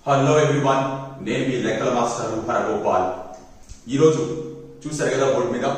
hello everyone నేను మీ లెక్కల master Haragopal ఈరోజు చూశారు కదా బోర్డు మీద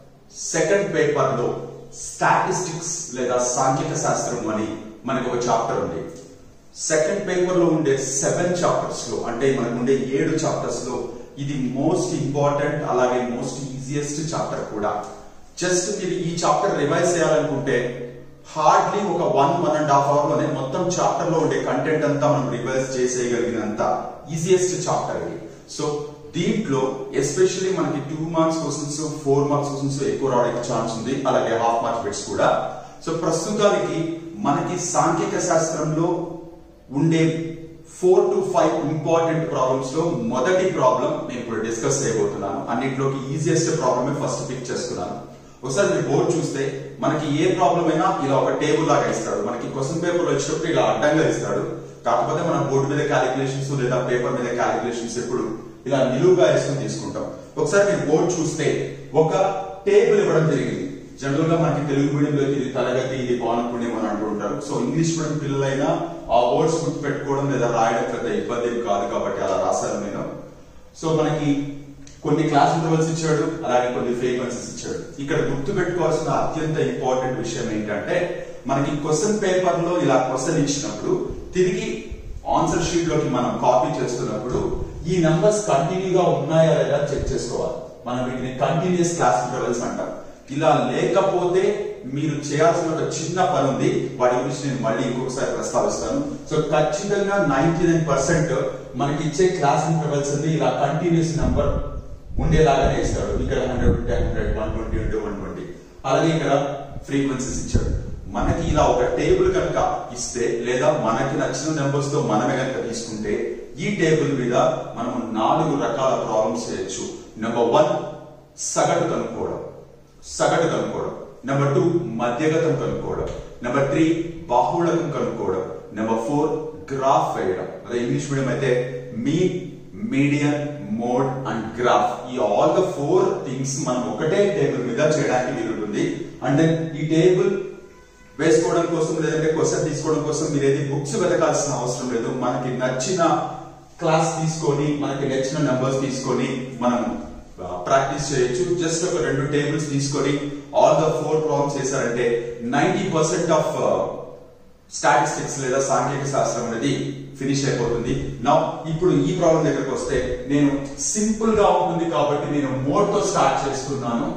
సెకండ్ పేపర్ లో స్టాటిస్టిక్స్ లేదా సాంఖ్యక శాస్త్రం అని మనకు ఒక చాప్టర్ ఉంది సెకండ్ పేపర్ లో ఉండే సెవెన్ చాప్టర్స్ లో అంటే మనకు ఉండే ఏడు చాప్టర్స్ లో ఇది మోస్ట్ ఇంపార్టెంట్ అలాగే మోస్ట్ ఈజియెస్ట్ చాప్టర్ కూడా జస్ట్ మీరు ఈ చాప్టర్ రివైజ్ చేయాలనుకుంటే హార్డ్లీ ఒక one one and half hour లోనే మొత్తం చాప్టర్ లో ఉండే కంటెంట్ అంతా మనం రివైజ్ చేసేయగలిగినంత ఈజియెస్ట్ చాప్టర్ ఇది సో దీంట్లో ఎస్పెషల్లీ మనకి two marks questions four marks questions ఎక్కువ రావడానికి ఛాన్స్ ఉంది అలాగే హాఫ్ మార్క్స్ బిట్స్ కూడా సో ప్రస్తుతానికి మనకి సాంఖ్యక శాస్త్రంలో ఉండే four to five important problems లో మొదటి ప్రాబ్లం నేను ఇప్పుడు డిస్కస్ చేయబోతున్నాను అన్నింటిలోకి ఈజియెస్ట్ ప్రాబ్లమే ఫస్ట్ పిక్ చేస్తున్నాను ఒకసారి మీరు బోర్డు చూస్తే మనకి ఏ ప్రాబ్లం అయినా ఇలా ఒక టేబుల్ లాగా ఇస్తాడు మనకి క్వశ్చన్ పేపర్ వచ్చేటప్పుడు ఇలా అడ్డంగా ఇస్తాడు కాకపోతే మనం బోర్డు మీద క్యాలిక్యులేషన్స్ లేదా పేపర్ మీద క్యాలిక్యులేషన్స్ ఎప్పుడు ఇలా నిలువుగా వేసుకొని తీసుకుంటాం ఒకసారి మీరు బోర్డు చూస్తే ఒక టేబుల్ ఇవ్వడం జరిగింది జనరల్ గా మనకి తెలుగు మీడియం లో ఇది తరగతి ఇది పౌనపుణ్యం అని అంటూ ఉంటారు సో ఇంగ్లీష్ మీడియం పిల్లలైనా ఆ వర్డ్స్ గుర్తు పెట్టుకోవడం లేదా రాయడం పెద్ద ఇబ్బంది ఏం కాదు కాబట్టి అలా రాశాను నేను సో మనకి కొన్ని క్లాస్ ఇంటర్వల్స్ ఇచ్చాడు అలాగే కొన్ని ఫ్రీక్వెన్సీస్ ఇచ్చాడు ఇక్కడ గుర్తు పెట్టుకోవాల్సిన అత్యంత ఇంపార్టెంట్ విషయం ఏంటంటే మనకి క్వశ్చన్ పేపర్ లో ఇలా క్వశ్చన్ ఇచ్చినప్పుడు తిరిగి ఆన్సర్ షీట్ లోకి మనం కాపీ చేస్తున్నప్పుడు ఈ నంబర్స్ కంటిన్యూగా ఉన్నాయా లేదా చెక్ చేసుకోవాలి మనం వీటిని కంటిన్యూస్ క్లాస్ ఇంటర్వెల్స్ అంటాం ఇలా లేకపోతే మీరు చేయాల్సిన ఒక చిన్న పని ఉంది వాటి గురించి నేను మళ్ళీ ఇంకొకసారి ప్రస్తావిస్తాను సో ఖచ్చితంగా నైన్టీ నైన్ పర్సెంట్ మనకి ఇచ్చే క్లాస్ ఇంటర్వెల్స్ అన్ని ఇలా కంటిన్యూస్ నంబర్ ఉండేలాగానే ఇస్తాడు ఇక్కడ హండ్రెడ్ ఉంటే హండ్రెడ్ వన్ ట్వంటీ ఉంటే వన్ ట్వంటీ అలాగే ఇక్కడ ఫ్రీక్వెన్సీస్ ఇచ్చాడు మనకి ఇలా ఒక టేబుల్ కనుక ఇస్తే లేదా మనకి నచ్చిన నెంబర్స్ తో మనమే కనుక తీసుకుంటే ఈ టేబుల్ మీద మనం నాలుగు రకాల ప్రాబ్లమ్స్ చేయొచ్చు నెంబర్ వన్ సగటు కనుక్కోవడం సగటు కనుక్కోవడం నెంబర్ టూ మధ్యగతం కనుక్కోవడం నెంబర్ త్రీ బాహుళకం కనుక్కోవడం నెంబర్ ఫోర్ గ్రాఫ్ వేయడం అదే ఇంగ్లీష్ మీడియం అయితే మీ మీడియన్ మోడ్ అండ్ గ్రాఫ్ ఈ ఆల్ ద ఫోర్ థింగ్స్ మనం ఒకటే టేబుల్ మీద చేయడానికి వీలుంటుంది అండ్ దెన్ ఈ టేబుల్ వేసుకోవడం కోసం లేదంటే క్వశ్చన్ తీసుకోవడం కోసం మీరు ఏది బుక్స్ వెతకాల్సిన అవసరం లేదు మనకి నచ్చిన క్లాస్ తీసుకొని మనకి నచ్చిన నెంబర్స్ తీసుకొని మనం ప్రాక్టీస్ చేయొచ్చు జస్ట్ ఒక రెండు టేబుల్స్ తీసుకొని ఆల్ ద ఫోర్ ప్రాబ్లమ్స్ చేశారంటే నైన్టీ పర్సెంట్ ఆఫ్ స్టాటిస్టిక్స్ లేదా సాంకేతిక శాస్త్రం అనేది ఫినిష్ అయిపోతుంది నా ఇప్పుడు ఈ ప్రాబ్లం దగ్గరకు వస్తే నేను సింపుల్ గా ఉంటుంది కాబట్టి నేను మోడ్ తో స్టార్ట్ చేస్తున్నాను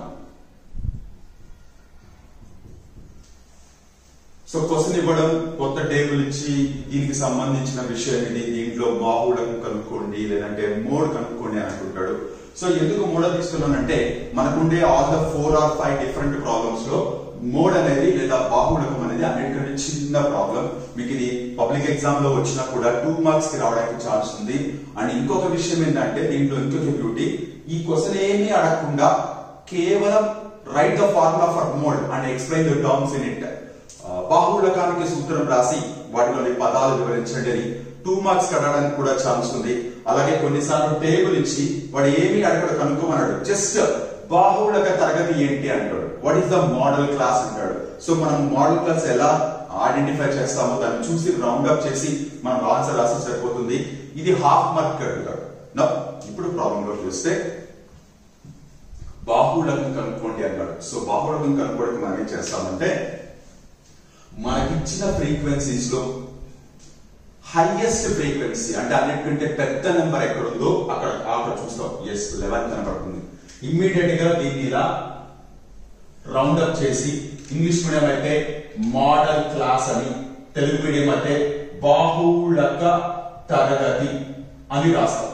సో క్వశ్చన్ ఇవ్వడం కొత్త టేబుల్ ఇచ్చి దీనికి సంబంధించిన విషయం ఇది దీంట్లో బాహుళం కనుక్కోండి లేదంటే మోడ్ కనుక్కోండి అని అంటుంటాడు సో ఎందుకు మోడ్ తీస్తున్నానంటే మనకుండే all the four or five different problems లో మోడ్ అనేది లేదా బాహుళకం అనేది అన్నిటికంటే చిన్న ప్రాబ్లం మీకు ఇది పబ్లిక్ ఎగ్జామ్ లో వచ్చినా కూడా టూ మార్క్స్ కి రావడానికి ఛాన్స్ ఉంది అండ్ ఇంకొక విషయం ఏంటంటే దీంట్లో ఇంకొక బ్యూటీ ఈ క్వశ్చన్ ఏమీ అడగకుండా కేవలం write the formula for mode and explain the terms in it బాహుళకానికి సూత్రం రాసి వాటిలోని పదాలు వివరించండి అని టూ మార్క్స్ కట్టడానికి కూడా ఛాన్స్ ఉంది అలాగే కొన్నిసార్లు టేబుల్ ఇచ్చి వాడు ఏమి అడగడు కనుక్కోమన్నాడు జస్ట్ బాహుళక తరగతి ఏంటి అంటాడు what is the modal class అంటాడు సో మనం మోడల్ క్లాస్ ఎలా ఐడెంటిఫై చేస్తామో దాన్ని చూసి రౌండ్ అప్ చేసి మనం ఆన్సర్ రాసి సరిపోతుంది ఇది హాఫ్ మార్క్ అడుగుతాడు నా ఇప్పుడు ప్రాబ్లం లో చూస్తే బాహుళకం కనుక్కోండి అన్నాడు సో బాహుళకం కనుక్కోవడానికి మనం ఏం చేస్తామంటే మనకిచ్చిన ఫ్రీక్వెన్సీస్ లో హైయెస్ట్ ఫ్రీక్వెన్సీ అంటే అన్నిటికంటే పెద్ద నెంబర్ ఎక్కడ ఉందో అక్కడ అక్కడ చూస్తాం ఎస్ లెవెన్ కనపడుతుంది ఇమ్మీడియట్ గా దీన్ని ఇలా రౌండ్ అప్ చేసి ఇంగ్లీష్ మీడియం అయితే మోడల్ క్లాస్ అని తెలుగు మీడియం అయితే బాహుళక తరగతి అని రాస్తాం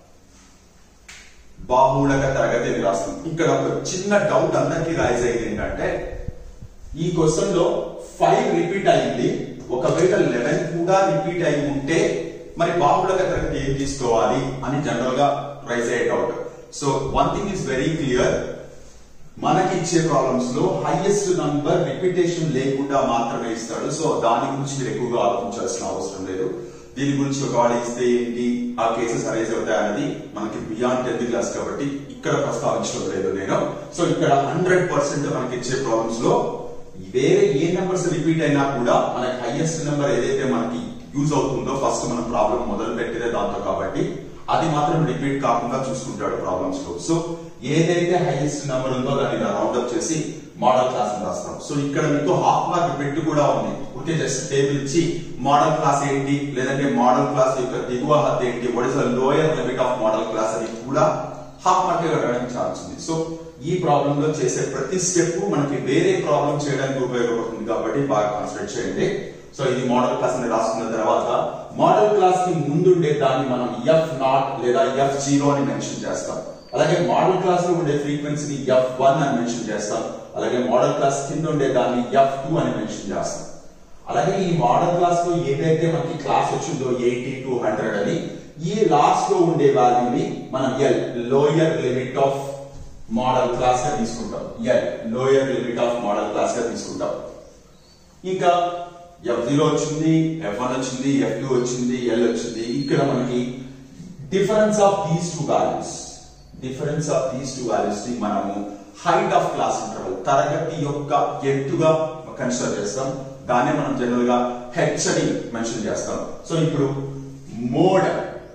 బాహుళక తరగతి అని రాస్తాం ఇక్కడ ఒక చిన్న డౌట్ అందరికీ రైజ్ అయింది ఏంటంటే ఈ క్వశ్చన్ లో ఫైవ్ రిపీట్ అయింది ఒకవేళ లెవెన్ కూడా రిపీట్ అయి ఉంటే మరి బాహుళక తరగతి ఏం తీసుకోవాలి అని జనరల్ గా రైజ్ అయ్యే doubt so one thing is very clear మనకి ఇచ్చే ప్రాబ్లమ్స్ లో హైయెస్ట్ నంబర్ రిపిటేషన్ లేకుండా మాత్రమే ఇస్తాడు సో దాని గురించి మీరు ఎక్కువగా ఆలోచించాల్సిన అవసరం లేదు దీని గురించి ఒకవేళ ఇస్తే ఏంటి ఆ కేసెస్ అరైజ్ అవుతాయి అనేది మనకి బియాండ్ టెన్త్ క్లాస్ కాబట్టి ఇక్కడ ప్రస్తావించడం లేదు నేను సో ఇక్కడ హండ్రెడ్ పర్సెంట్ మనకి ఇచ్చే ప్రాబ్లమ్స్ లో వేరే ఏ నెంబర్స్ రిపీట్ అయినా కూడా మనకి హైయెస్ట్ నెంబర్ ఏదైతే మనకి యూజ్ అవుతుందో ఫస్ట్ మనం ప్రాబ్లం మొదలు పెట్టేదే దాంతో కాబట్టి అది మాత్రం రిపీట్ కాకుండా చూసుకుంటాడు ప్రాబ్లమ్స్ లో సో ఏదైతే హైయెస్ట్ నెంబర్ ఉందో దాన్ని రౌండ్ అప్ చేసి మోడల్ క్లాస్ రాస్తాం సో ఇక్కడ మీకు హాఫ్ మార్క్ పెట్టి కూడా ఉంది ఓకే జస్ట్ టేబుల్ ఇచ్చి మోడల్ క్లాస్ ఏంటి లేదంటే మోడల్ క్లాస్ యొక్క దిగువ హద్దు ఏంటి what is the lower limit of modal class అని కూడా హాఫ్ మార్క్ అడగడానికి ఛాన్స్ ఉంది సో ఈ ప్రాబ్లం లో చేసే ప్రతి స్టెప్ మనకి వేరే ప్రాబ్లం చేయడానికి ఉపయోగపడుతుంది కాబట్టి బాగా కాన్సన్ట్రేట్ చేయండి సో ఇది మోడల్ క్లాస్ అని రాసుకున్న తర్వాత మోడల్ క్లాస్ కి ముందుండే దాన్ని మనం ఎఫ్ నాట్ లేదా ఎఫ్ జీరో అని మెన్షన్ చేస్తాం అలాగే మోడల్ క్లాస్ లో ఉండే ఫ్రీక్వెన్సీని ఎఫ్ వన్ అని మెన్షన్ చేస్తాం అలాగే మోడల్ క్లాస్ కింద ఉండే దాన్ని ఎఫ్ టూ అని మెన్షన్ చేస్తాం అలాగే ఈ మోడల్ క్లాస్ లో ఏదైతే మనకి క్లాస్ వచ్చిందో ఎయిటీ టు హండ్రెడ్ అని ఈ లాస్ట్ లో ఉండే వాల్యూని మనం L lower limit of modal class గా తీసుకుంటాం L lower limit of modal class గా తీసుకుంటాం ఇంకా ఎఫ్ జీరో వచ్చింది ఎఫ్ వన్ వచ్చింది ఎఫ్ టూ వచ్చింది ఎల్ వచ్చింది ఇక్కడ మనకి difference of these two values difference of these two values ని మనము హైట్ ఆఫ్ క్లాస్ ఇంటర్వల్ తరగతి యొక్క ఎత్తుగా కన్సిడర్ చేస్తాం దాన్ని మనం జనరల్ గా హెచ్ అని మెన్షన్ చేస్తాం సో ఇప్పుడు మోడ్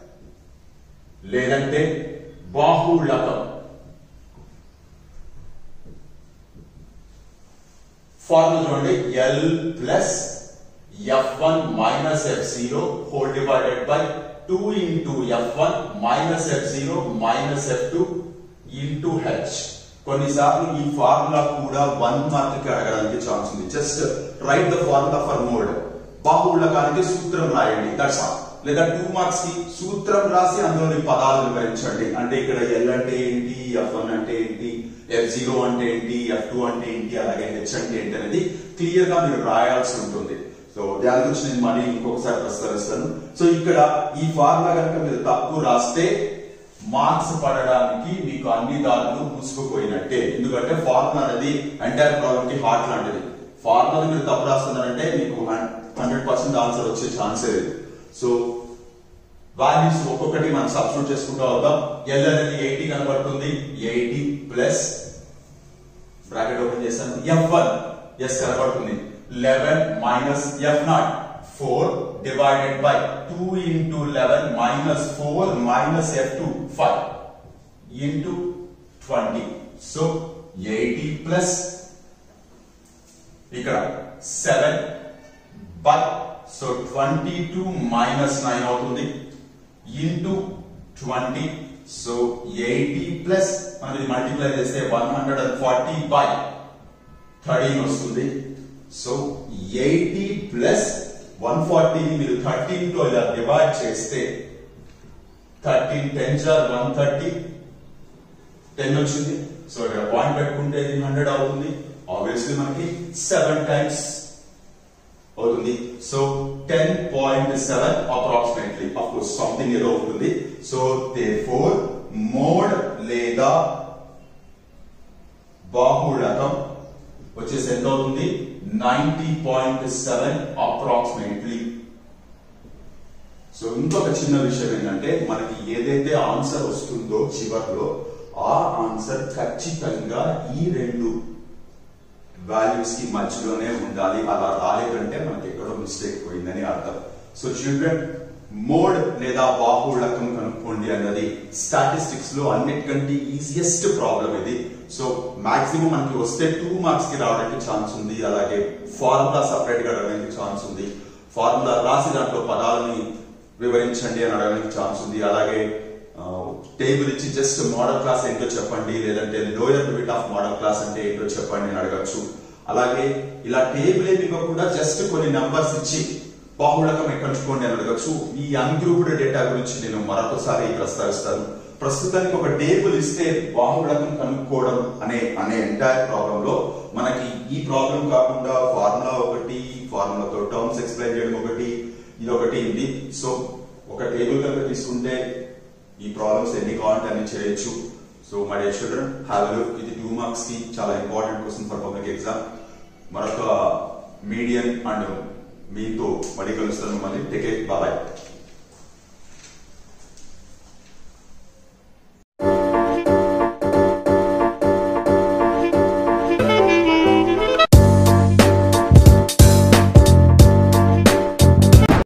లేదంటే బాహుళకం ఫార్ములా చూడండి L plus F one minus F zero whole divided by two into F one minus F zero minus F two into H కొన్నిసార్లు ఈ ఫార్ములా కూడా వన్ మార్క్ కి అడగడానికి ఛాన్స్ ఉంది just write the formula for mode బాహుళకానికి సూత్రం రాయండి that's all లేదా టూ మార్క్స్ కి సూత్రం రాసి అందులోని పదాలు వివరించండి అంటే ఇక్కడ ఎల్ అంటే ఏంటి ఎఫ్ వన్ అంటే ఏంటి ఎఫ్ జీరో అంటే ఏంటి ఎఫ్ టూ అంటే ఏంటి అలాగే హెచ్ అంటే ఏంటి అనేది క్లియర్ గా మీరు రాయాల్సి ఉంటుంది సో దాని గురించి నేను మళ్ళీ ఇంకొకసారి ప్రస్తావిస్తాను సో ఇక్కడ ఈ ఫార్ములా కనుక మీరు తప్పు రాస్తే మార్క్స్ పడడానికి మీకు అన్ని దారులు మూసుకుపోయినట్టే ఎందుకంటే ఫార్ములా అనేది ఎంటైర్ ప్రాబ్లం కి హార్ట్ లాంటిది ఫార్ములా మీరు తప్పు రాస్తున్నారంటే మీకు హండ్రెడ్ పర్సెంట్ ఆన్సర్ వచ్చే ఛాన్సే లేదు సో వాల్యూస్ ఒక్కొక్కటి మనం సబ్స్టిట్యూట్ చేసుకుంటూ వద్దాం ఎల్ అనేది ఎయిటీ కనబడుతుంది ఎయిటీ ప్లస్ బ్రాకెట్ ఓపెన్ చేశాను ఎఫ్ వన్ ఎస్ కనబడుతుంది eleven minus F naught four divided by two into eleven minus four minus F two five into twenty so eighty plus ఇక్కడ seven by so twenty two minus nine అవుతుంది into twenty so eighty plus మనం ఇది multiply చేస్తే one hundred and forty by thirteen వస్తుంది so eighty plus one ఫార్టీని మీరు thirteen తో ఇలా డివైడ్ చేస్తే థర్టీన్ టెన్ జార్ వన్ థర్టీ టెన్ వచ్చింది సో ఇక్కడ పాయింట్ పెట్టుకుంటే ఇది హండ్రెడ్ అవుతుంది ఆబ్వియస్లీ మనకి సెవెన్ టైమ్స్ అవుతుంది so ten point seven approximately of course something ఏదో ఉంటుంది సో దే ఫోర్ మోడ్ లేదా బాహుళకం వచ్చేసి ఎంత అవుతుంది ninety point seven approximately so ఇంకొక చిన్న విషయం ఏంటంటే మనకి ఏదైతే ఆన్సర్ వస్తుందో చివర్లో ఆ ఆన్సర్ ఖచ్చితంగా ఈ రెండు వాల్యూస్ కి మధ్యలోనే ఉండాలి అలా రాలేదంటే మనకి ఎక్కడో మిస్టేక్ పోయిందని అర్థం సో చిల్డ్రన్ మోడ్ లేదా బాహుళకం కనుక్కోండి అన్నది స్టాటిస్టిక్స్ లో అన్నిటికంటే ఈజియెస్ట్ ప్రాబ్లం ఇది సో మాక్సిమం మనకి వస్తే టూ మార్క్స్ కి రావడానికి ఛాన్స్ ఉంది అలాగే ఫార్ములా సపరేట్ గా రావడానికి ఛాన్స్ ఉంది ఫార్ములా రాసి దాంట్లో పదాలని వివరించండి అని అడగడానికి ఛాన్స్ ఉంది అలాగే టేబుల్ ఇచ్చి జస్ట్ మోడల్ క్లాస్ ఏంటో చెప్పండి లేదంటే lower limit of modal class అంటే ఏంటో చెప్పండి అని అడగచ్చు అలాగే ఇలా టేబుల్ ఏమి ఇవ్వకుండా జస్ట్ కొన్ని నంబర్స్ ఇచ్చి బాహుళకం ఎక్కడుకోండి అని అడగచ్చు ఈ అన్గ్రూప్డ్ డేటా గురించి నేను మరొకసారి ప్రస్తావిస్తాను ప్రస్తుతానికి ఒక టేబుల్ ఇస్తే బాహుళకం కనుక్కోవడం అనే అనే ఎంటైర్ ప్రాబ్లం లో మనకి ఈ ప్రాబ్లం కాకుండా ఫార్ములా ఒకటి ఫార్ములాతో టర్మ్స్ ఎక్స్ప్లెయిన్ చేయడం ఒకటి ఇది ఒకటి ఉంది సో ఒక టేబుల్ కనుక తీసుకుంటే ఈ ప్రాబ్లమ్స్ ఎన్ని కావాలంటే అన్ని చేయొచ్చు so my dear children have look ఇది టూ మార్క్స్ కి చాలా important question for public exam మరొక మీడియం అండ్ మీతో మళ్ళీ కలుస్తాను మళ్ళీ టేక్ బాయ్